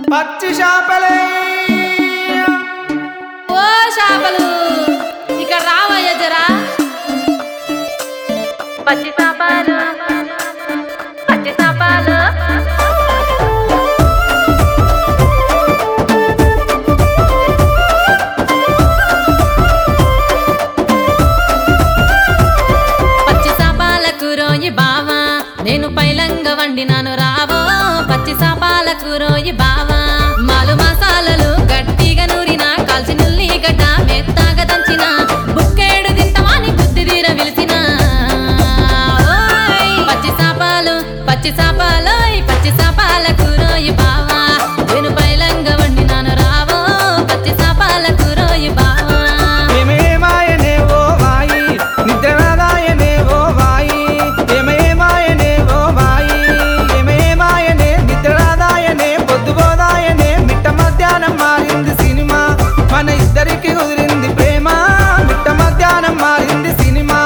పచ్చి చేపలే ఓ చేపలు ఇక్కడ రావయ్య జరా పచ్చి చేపలు పచ్చి చేపలు పచ్చి చేపలకు రోయి బావా నేను పైలంగ వండినాను రావో పచ్చి చేపలకు రోయి బావా మాలు మసాలలు గట్టిగా నూరిన కాల్చి నుల్లి గడ్డ మెత్తగా దంచిన బుక్కేడు తింటమాని బుద్ధి తీర విలిసిన ఓయ్ పచ్చి చేపలు పచ్చి చేపలోయ్ పచ్చి చేపలకు రోయి బావా నేను పైలంగ వండినాను రావో పచ్చి చేపలకు రోయి బావా ఏమేమాయనే ఓ వాయి నిద్రనాదాయనే ఓ వాయి ఏమేమాయనే ఓ వాయి ఏమేమాయనే నిద్రనాదాయనే పొద్దుగోదాయనే మిట్ట మధ్యాహ్నం మారింది సినిమా మన ఇద్దరికి కుదిరింది ప్రేమ మిట్ట మధ్యాహ్నం మారింది సినిమా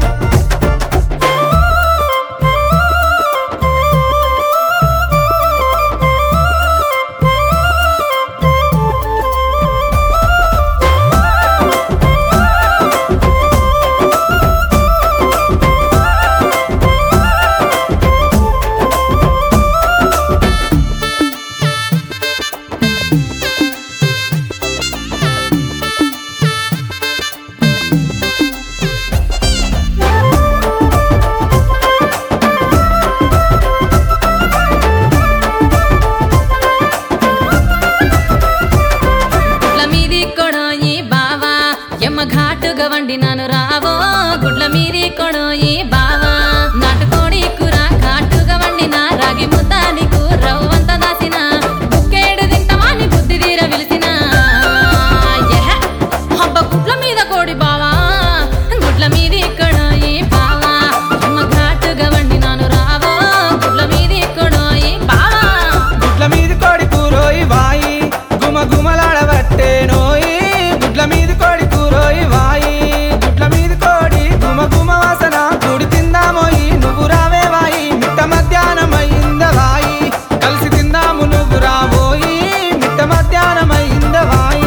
గుడ్ల మీది కొడోయి బావా ఎమ్మ ఘాటుగా వండినాను రావో గుడ్ల మీది కొడోయి బావా నాటుకోడి కూర ఘాటుగా వండిన రాగి ముద్ద నీకు రవ్వంత దాసిన బుక్కేడు తింటమాని బుద్ధి తీర విలిసిన ఎహె, అబ్బ గుడ్ల మీద కోడి బావా గుడ్ల మీది కొడోయి బావా ఎమ్మ ఘాటుగా వండినాను రావో గుడ్ల మీది కొడోయి బావా గుడ్ల మీది కోడి కూరోయి వాయి గుమ గుమలాడబట్టే నోయి గుడ్ల మీది కోడి కూరోయి వాయి గుడ్ల మీది కోడి గుమ గుమ వాసన కూడి తిందామోయి నువ్వు రావే వాయి మిట్ట మధ్యాహ్నం అయింద వాయి కలిసి తిందాము నువ్వు రాబోయి మిట్ట మధ్యాహ్నం అయింద వాయి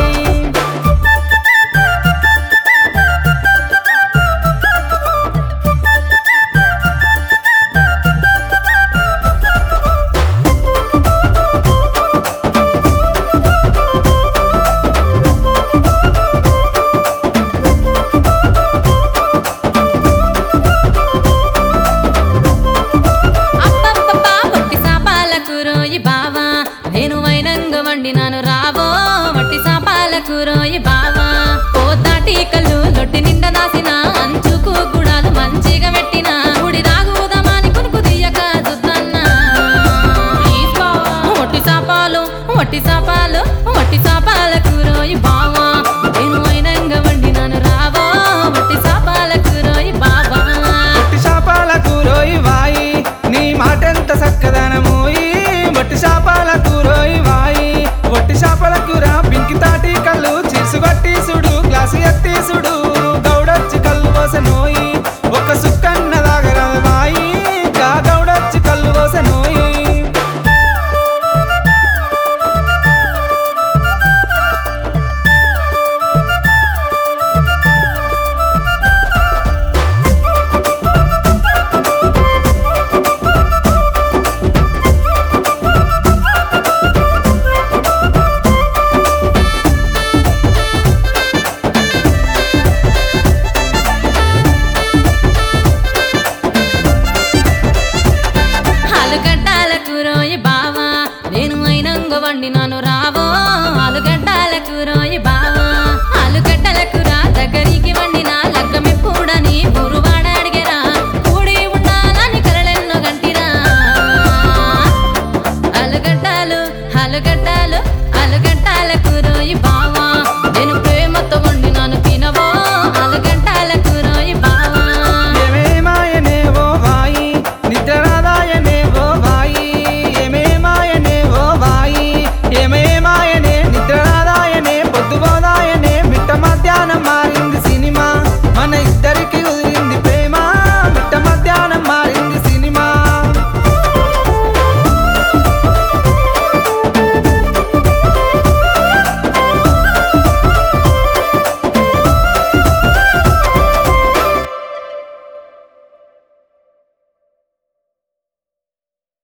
అబ్బబ్బబ్బా వట్టి సాపాలకు రోయి బావా నేను వైనంగ వండినాను రావో వట్టి సాపాలకు రోయి బావా పోతాటి కళ్ళు లొట్టి నిండా దాసిన అంచుకు గుడాలు మంచిగా పెట్టిన గుడి దాగుదామని కునుకు తీయక చూద్దన్నా వట్టి సాపాలు వట్టి సాపాలు వట్టి సాపాలకు రోయి బావా నేను వైనంగ వండినాను రావో వట్టి సాపాలకు రోయి బావా వట్టి శాపాల కూరోయి వాయి నీ మాటెంత సక్కదనమోయి వట్టి శాపాల కూరోయి వాయి వట్టి శాపల కూర పింకి తాటి కళ్ళు చీసుగట్టి సుడు గ్లాసు ఎత్తి సుడు గౌడొచ్చి కళ్ళు పోసనోయి ఒక సుక్కన్న దాగర వాయి గా గౌడొచ్చి కళ్ళు పోసనోయి ఆలుగడ్డలకు రోయి బావా నేను అయినంగ వండినాను